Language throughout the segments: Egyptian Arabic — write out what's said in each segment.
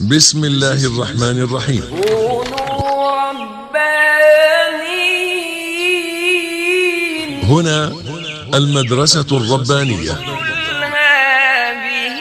بسم الله الرحمن الرحيم كونوا ربانيين هنا المدرسة الربانية قل هذه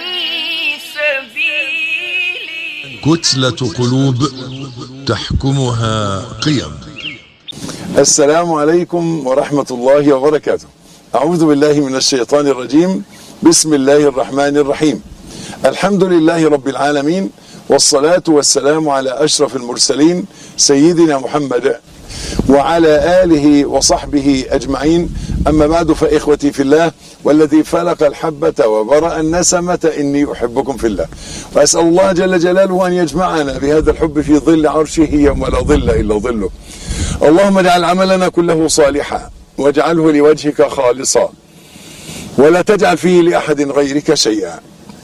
سبيلي كتلة قلوب تحكمها قيم السلام عليكم ورحمة الله وبركاته أعوذ بالله من الشيطان الرجيم بسم الله الرحمن الرحيم الحمد لله رب العالمين والصلاة والسلام على أشرف المرسلين سيدنا محمد وعلى آله وصحبه أجمعين أما بعد فإخوتي في الله والذي فلق الحبة وبرأ النسمة إني أحبكم في الله وأسأل الله جل جلاله أن يجمعنا بهذا الحب في ظل عرشه يوم لا ظل إلا ظله اللهم اجعل عملنا كله صالحا واجعله لوجهك خالصا ولا تجعل فيه لأحد غيرك شيئا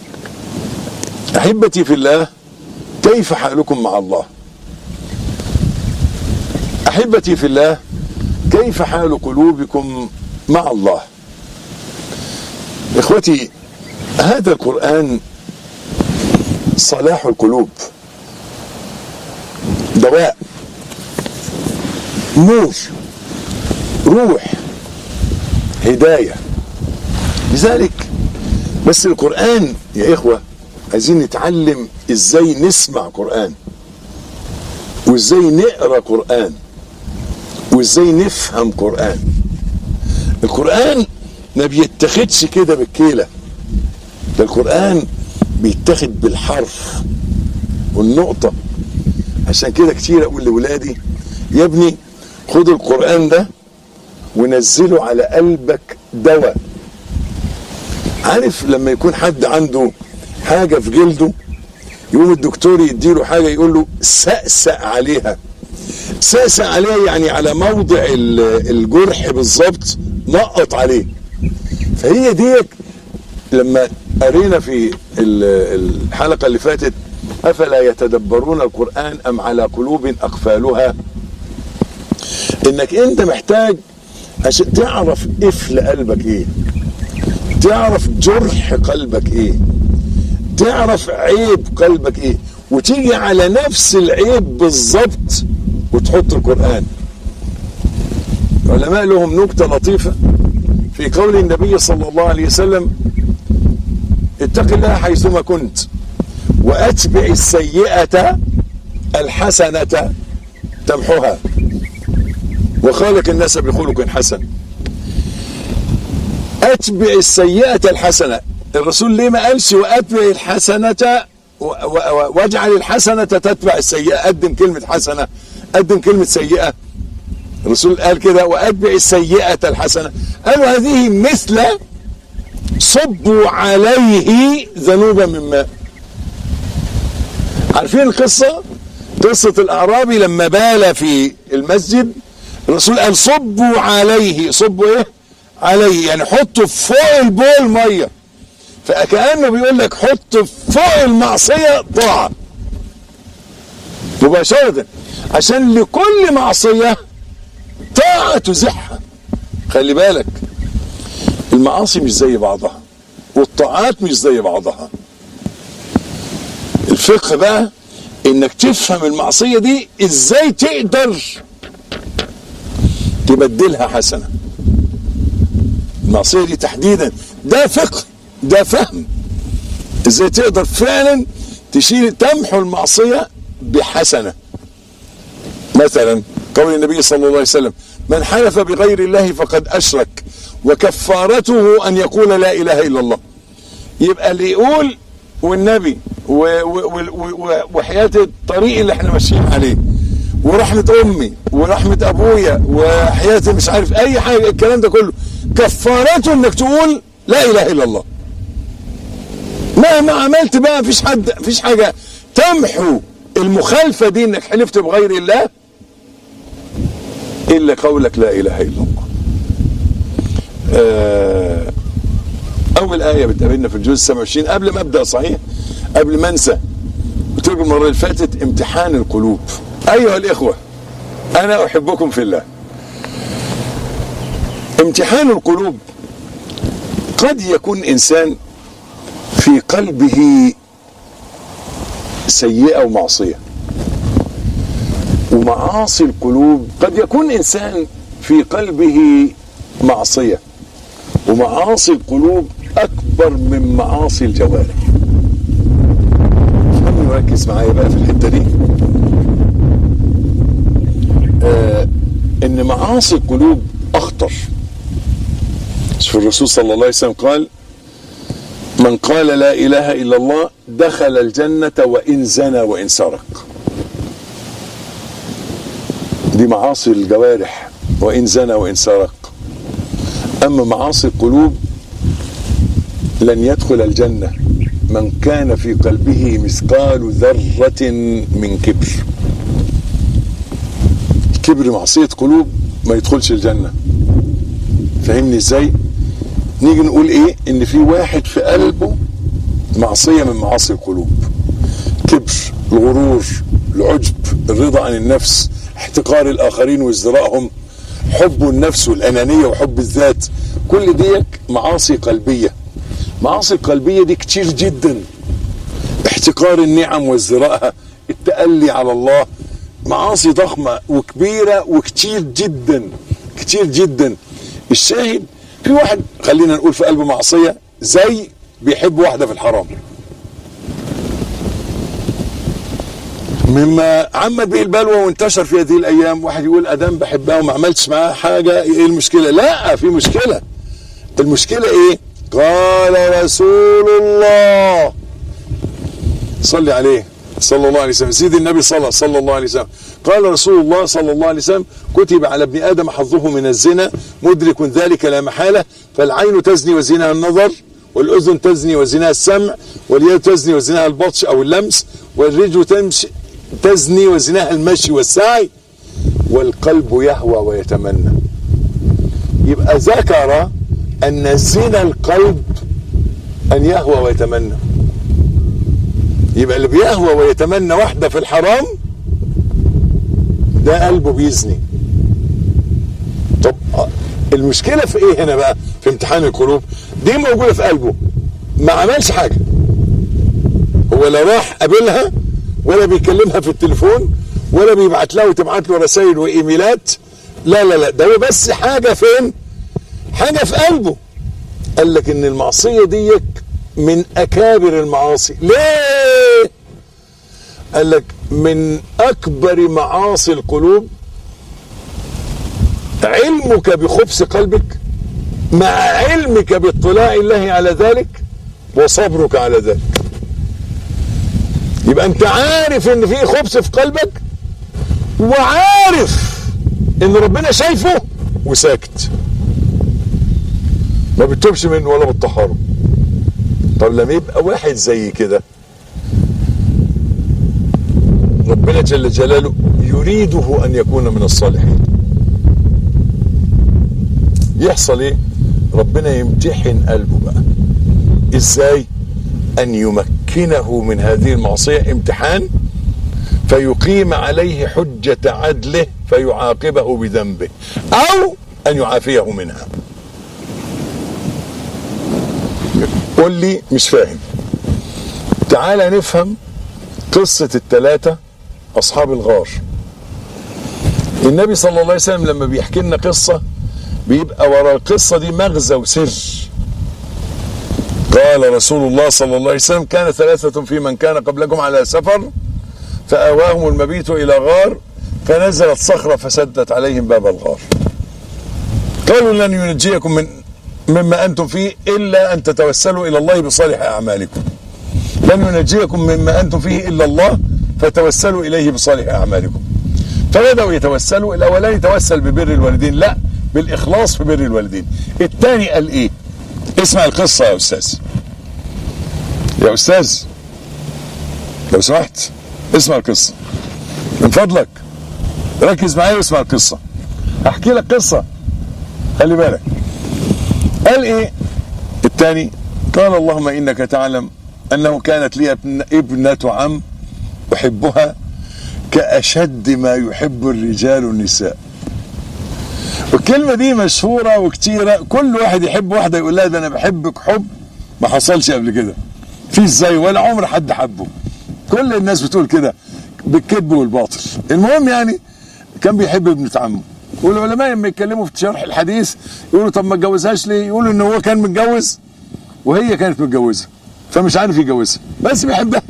أحبتي في الله كيف حالكم مع الله أحبتي في الله كيف حال قلوبكم مع الله إخوتي هذا القرآن صلاح القلوب دواء نور روح هداية لذلك بس القرآن يا إخوة عايزين نتعلم إزاي نسمع قرآن وإزاي نقرأ قرآن وإزاي نفهم قرآن القرآن ما بيتاخدش كده بالكيلة ده القرآن بيتاخد بالحرف والنقطة عشان كده كتير أقول لولادي يا ابني خد القرآن ده ونزله على قلبك دواء عارف لما يكون حد عنده حاجة في جلده يقوم الدكتور يديله حاجة يقول له سأسأ عليها سأسأ عليها يعني على موضع ال- الجرح بالظبط نقط عليه فهي ديت لما قرينا في ال- الحلقة اللي فاتت أفلا يتدبرون القرآن أم على قلوب أقفالها انك انت محتاج عشان تعرف قفل قلبك ايه تعرف جرح قلبك ايه تعرف عيب قلبك ايه وتيجي على نفس العيب بالظبط وتحط القرآن العلماء لهم نكتة لطيفة في قول النبي صلى الله عليه وسلم اتق الله حيثما كنت واتبع السيئة الحسنة تمحها وخالق الناس بخلق حسن اتبع السيئة الحسنة الرسول ليه ما قالش واتبع الحسنة و- و- واجعل الحسنة تتبع السيئة قدم كلمة حسنة قدم كلمة سيئة الرسول قال كده واتبع السيئة الحسنة قالوا هذه مثل صبوا عليه ذنوبا من ماء عارفين القصة قصة الأعرابي لما بال في المسجد الرسول قال صبوا عليه صبوا ايه عليه يعني حطوا فوق البول ميه فكأنه بيقول لك حط فوق المعصية طاعة مباشرة عشان لكل معصية طاعة تزحها خلي بالك المعاصي مش زي بعضها والطاعات مش زي بعضها الفقه بقى انك تفهم المعصية دي ازاي تقدر تبدلها حسنة المعصية دي تحديدا ده فقه ده فهم ازاي تقدر فعلا تشيل تمحو المعصية بحسنة مثلا قول النبي صلى الله عليه وسلم من حلف بغير الله فقد أشرك وكفارته أن يقول لا إله إلا الله يبقى اللي يقول والنبي و- و- و- و- وحياة الطريق اللي احنا ماشيين عليه ورحمة أمي ورحمة أبويا وحياة مش عارف أي حاجة الكلام ده كله كفارته إنك تقول لا إله إلا الله مهما عملت بقى مفيش حد مفيش حاجة تمحو المخالفة دي إنك حلفت بغير الله إلا قولك لا إله إلا الله آه أول آية بتقابلنا في الجزء 27 قبل ما أبدأ صحيح قبل ما أنسى قلت لكم المرة اللي فاتت امتحان القلوب أيها الإخوة أنا أحبكم في الله امتحان القلوب قد يكون إنسان في قلبه سيئة ومعصية ومعاصي القلوب قد يكون إنسان في قلبه معصية ومعاصي القلوب أكبر من معاصي الجوارح خليني ركز معايا بقى في الحتة دي آه إن معاصي القلوب أخطر شوف الرسول صلى الله عليه وسلم قال من قال لا إله إلا الله دخل الجنة وإن زنى وإن سرق دي معاصي الجوارح وإن زنى وإن سرق أما معاصي القلوب لن يدخل الجنة من كان في قلبه مثقال ذرة من كبر الكبر معصية قلوب ما يدخلش الجنة فهمني ازاي نيجي نقول ايه ان في واحد في قلبه معصية من معاصي القلوب كبر الغرور العجب الرضا عن النفس احتقار الاخرين وازدراءهم حب النفس والانانيه وحب الذات كل ديك معاصي قلبيه معاصي القلبيه دي كتير جدا احتقار النعم وازدراءها التألي على الله معاصي ضخمة وكبيرة وكتير جدا كتير جدا الشاهد في واحد خلينا نقول في قلبه معصية زي بيحب واحدة في الحرام مما عمت به البلوى وانتشر في هذه الايام واحد يقول ادام بحبها وما عملتش معاها حاجه ايه المشكله؟ لا في مشكله المشكله ايه؟ قال رسول الله صلي عليه صلى الله عليه وسلم سيد النبي صلى صلى الله عليه وسلم قال رسول الله صلى الله عليه وسلم كتب على ابن ادم حظه من الزنا مدرك ذلك لا محاله فالعين تزني وزناها النظر والاذن تزني وزناها السمع واليد تزني وزناها البطش او اللمس والرجل تمشي تزني وزناها المشي والسعي والقلب يهوى ويتمنى يبقى ذكر ان زنا القلب ان يهوى ويتمنى يبقى اللي بيهوى ويتمنى واحده في الحرام ده قلبه بيزني طب المشكله في ايه هنا بقى في امتحان القلوب دي موجوده في قلبه ما عملش حاجه هو لا راح قابلها ولا بيكلمها في التليفون ولا بيبعت لها وتبعت له رسائل وايميلات لا لا لا ده هو بس حاجه فين حاجه في قلبه قال لك ان المعصيه ديك من اكابر المعاصي ليه قال لك من اكبر معاصي القلوب علمك بخبث قلبك مع علمك باطلاع الله على ذلك وصبرك على ذلك يبقى انت عارف ان في خبث في قلبك وعارف ان ربنا شايفه وساكت ما بتتوبش منه ولا بتطهره طب لما يبقى واحد زي كده ربنا جل جلاله يريده ان يكون من الصالحين يحصل ايه ربنا يمتحن قلبه بقى ازاي ان يمكنه من هذه المعصيه امتحان فيقيم عليه حجه عدله فيعاقبه بذنبه او ان يعافيه منها قول لي مش فاهم تعال نفهم قصة الثلاثة أصحاب الغار النبي صلى الله عليه وسلم لما بيحكي لنا قصة بيبقى ورا القصة دي مغزى وسر قال رسول الله صلى الله عليه وسلم كان ثلاثة في من كان قبلكم على سفر فآواهم المبيت إلى غار فنزلت صخرة فسدت عليهم باب الغار قالوا لن ينجيكم من مما أنتم فيه إلا أن تتوسلوا إلى الله بصالح أعمالكم لن ينجيكم مما أنتم فيه إلا الله فتوسلوا إليه بصالح أعمالكم فبدأوا يتوسلوا الأولاني يتوسل ببر الوالدين لا بالإخلاص في بر الوالدين الثاني قال إيه اسمع القصة يا أستاذ يا أستاذ لو سمحت اسمع القصة من فضلك ركز معايا واسمع القصة أحكي لك قصة خلي بالك قال ايه الثاني قال اللهم انك تعلم انه كانت لي ابن ابنة عم احبها كاشد ما يحب الرجال النساء والكلمة دي مشهورة وكتيرة كل واحد يحب واحدة يقول لها ده انا بحبك حب ما حصلش قبل كده في ازاي ولا عمر حد حبه كل الناس بتقول كده بالكذب والباطل المهم يعني كان بيحب ابنة عمه والعلماء لما يتكلموا في شرح الحديث يقولوا طب ما اتجوزهاش ليه يقولوا ان هو كان متجوز وهي كانت متجوزه فمش عارف يجوزها بس بيحبها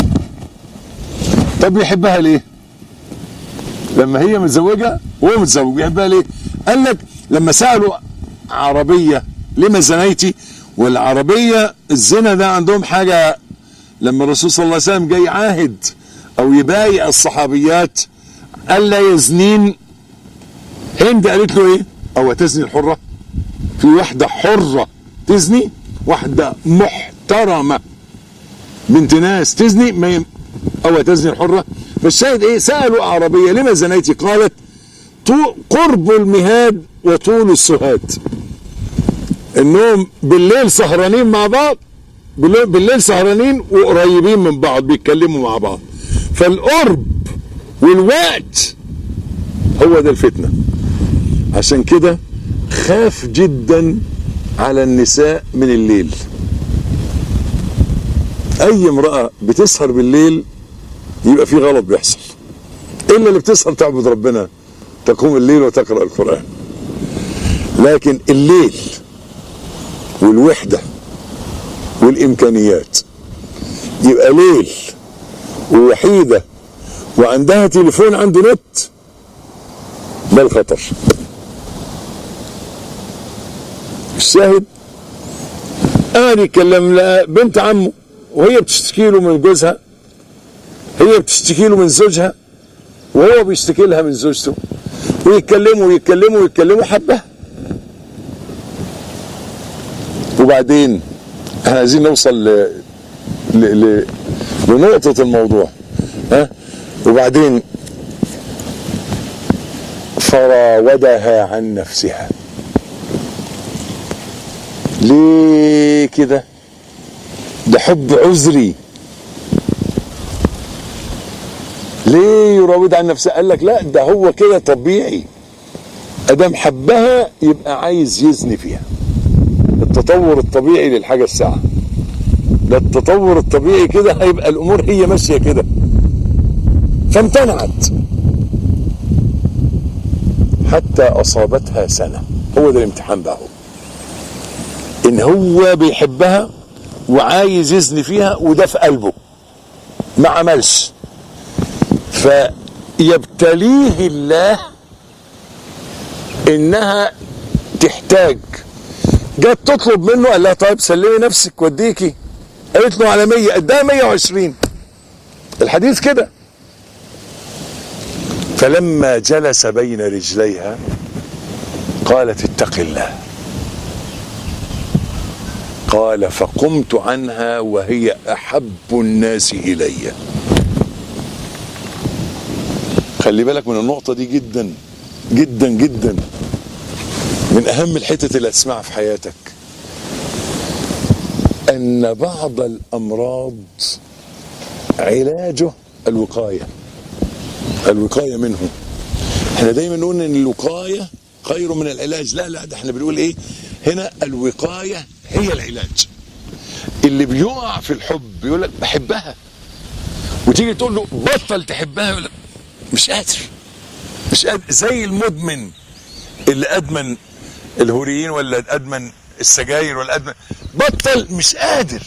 طب بيحبها ليه لما هي متزوجه وهو متزوج بيحبها ليه قال لك لما سالوا عربيه لما زنيتي والعربيه الزنا ده عندهم حاجه لما الرسول صلى الله عليه وسلم جاي عاهد او يبايع الصحابيات الا يزنين هند قالت له ايه او تزني الحره في واحده حره تزني واحده محترمه بنت ناس تزني ما يم... او تزني الحره فالشاهد ايه سالوا اعرابيه لما زنيتي قالت طو... قرب المهاد وطول السهاد انهم بالليل سهرانين مع بعض بالليل, بالليل سهرانين وقريبين من بعض بيتكلموا مع بعض فالقرب والوقت هو ده الفتنه عشان كده خاف جدا على النساء من الليل اي امرأة بتسهر بالليل يبقى في غلط بيحصل الا اللي بتسهر تعبد ربنا تقوم الليل وتقرأ القرآن لكن الليل والوحدة والامكانيات يبقى ليل ووحيدة وعندها تليفون عنده نت ده الخطر الشاهد قاعد يتكلم بنت عمه وهي بتشتكي له من جوزها هي بتشتكي له من زوجها وهو بيشتكي لها من زوجته ويتكلموا ويتكلموا ويتكلموا حبه وبعدين احنا عايزين نوصل ل... ل... ل... لنقطة الموضوع ها وبعدين فراودها عن نفسها ليه كده ده حب عذري ليه يراود عن نفسه قال لك لا ده هو كده طبيعي ادام حبها يبقى عايز يزني فيها التطور الطبيعي للحاجه الساعه ده التطور الطبيعي كده هيبقى الامور هي ماشيه كده فامتنعت حتى اصابتها سنه هو ده الامتحان بقى هو ان هو بيحبها وعايز يزني فيها وده في قلبه ما عملش فيبتليه الله انها تحتاج جت تطلب منه قال لها طيب سلمي نفسك وديكي قالت له على 100 اداها 120 الحديث كده فلما جلس بين رجليها قالت اتق الله قال فقمت عنها وهي احب الناس الي خلي بالك من النقطه دي جدا جدا جدا من اهم الحتت اللي هتسمعها في حياتك ان بعض الامراض علاجه الوقايه الوقايه منه احنا دايما نقول ان الوقايه خير من العلاج لا لا ده احنا بنقول ايه هنا الوقايه هي العلاج اللي بيقع في الحب يقول لك بحبها وتيجي تقول له بطل تحبها يقول لك مش قادر مش قادر زي المدمن اللي ادمن الهوريين ولا ادمن السجاير ولا ادمن بطل مش قادر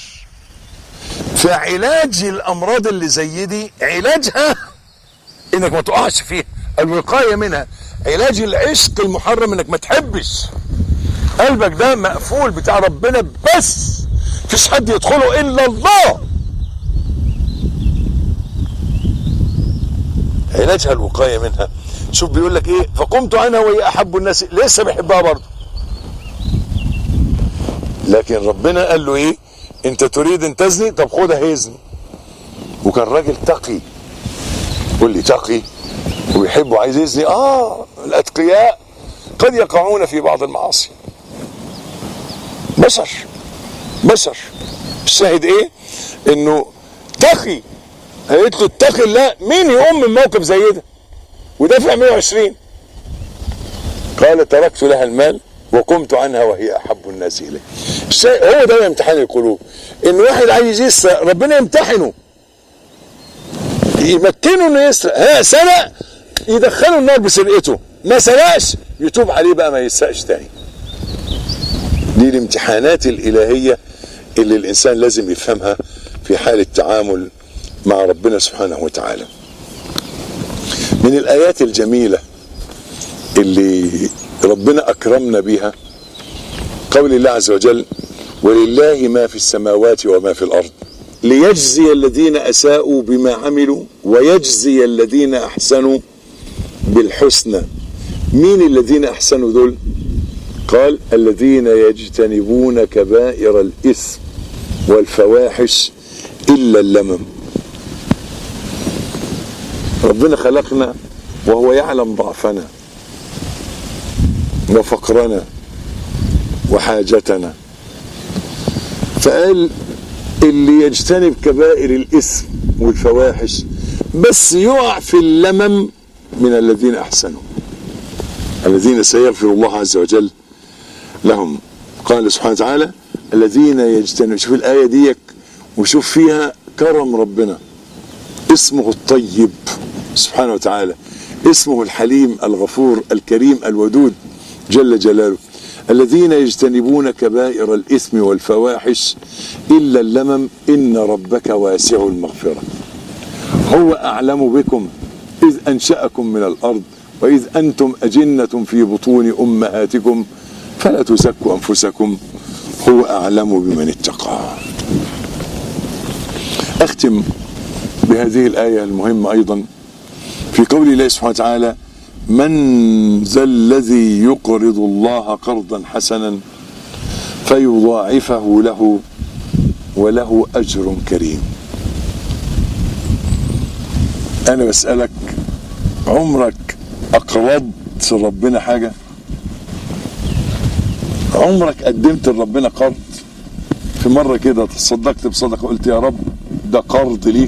فعلاج الامراض اللي زي دي علاجها انك ما تقعش فيها الوقايه منها علاج العشق المحرم انك ما تحبش قلبك ده مقفول بتاع ربنا بس مفيش حد يدخله الا الله علاجها الوقايه منها شوف بيقول لك ايه فقمت عنها وهي احب الناس لسه بيحبها برضه لكن ربنا قال له ايه انت تريد ان تزني طب خدها يزني وكان راجل تقي قول لي تقي ويحب وعايز يزني اه الاتقياء قد يقعون في بعض المعاصي بشر بشر الشاهد ايه انه تقي قالت له اتقي الله مين يقوم من موقف زي ده ودافع 120 قال تركت لها المال وقمت عنها وهي احب الناس الي الشيء هو ده امتحان القلوب ان واحد عايز يسرق ربنا يمتحنه يمكنه انه يسرق ها سرق يدخله النار بسرقته ما سرقش يتوب عليه بقى ما يسرقش تاني دي الامتحانات الالهيه اللي الانسان لازم يفهمها في حال التعامل مع ربنا سبحانه وتعالى من الايات الجميله اللي ربنا اكرمنا بها قول الله عز وجل ولله ما في السماوات وما في الارض ليجزي الذين اساءوا بما عملوا ويجزي الذين احسنوا بالحسنى مين الذين احسنوا دول قال الذين يجتنبون كبائر الاثم والفواحش الا اللمم ربنا خلقنا وهو يعلم ضعفنا وفقرنا وحاجتنا فقال اللي يجتنب كبائر الاثم والفواحش بس يقع في اللمم من الذين احسنوا الذين سيغفر الله عز وجل لهم قال سبحانه وتعالى الذين يجتنبون شوف الايه ديك وشوف فيها كرم ربنا اسمه الطيب سبحانه وتعالى اسمه الحليم الغفور الكريم الودود جل جلاله الذين يجتنبون كبائر الاثم والفواحش الا اللمم ان ربك واسع المغفره هو اعلم بكم اذ انشاكم من الارض واذ انتم اجنه في بطون امهاتكم فلا تزكوا انفسكم هو اعلم بمن اتقى اختم بهذه الايه المهمه ايضا في قول الله سبحانه وتعالى من ذا الذي يقرض الله قرضا حسنا فيضاعفه له وله اجر كريم انا بسالك عمرك اقرضت ربنا حاجه عمرك قدمت لربنا قرض في مره كده تصدقت بصدقه قلت يا رب ده قرض ليك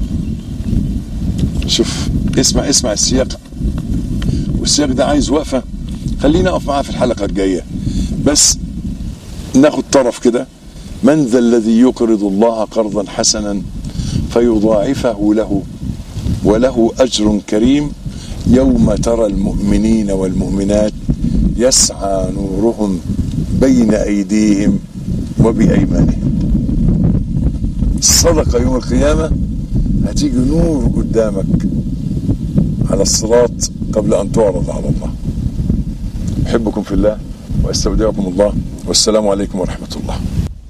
شوف اسمع اسمع السياق والسياق ده عايز وقفه خلينا اقف معاه في الحلقه الجايه بس ناخد طرف كده من ذا الذي يقرض الله قرضا حسنا فيضاعفه له وله اجر كريم يوم ترى المؤمنين والمؤمنات يسعى نورهم بين ايديهم وبايمانهم الصدقه يوم القيامه هتيجي نور قدامك على الصراط قبل ان تعرض على الله احبكم في الله واستودعكم الله والسلام عليكم ورحمه الله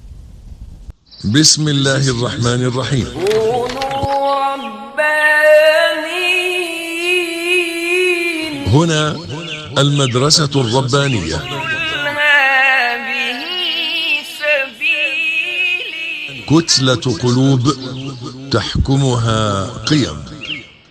بسم الله الرحمن الرحيم كونوا ربانيين هنا المدرسة الربانية قل هذه سبيلي كتلة قلوب تحكمها قيم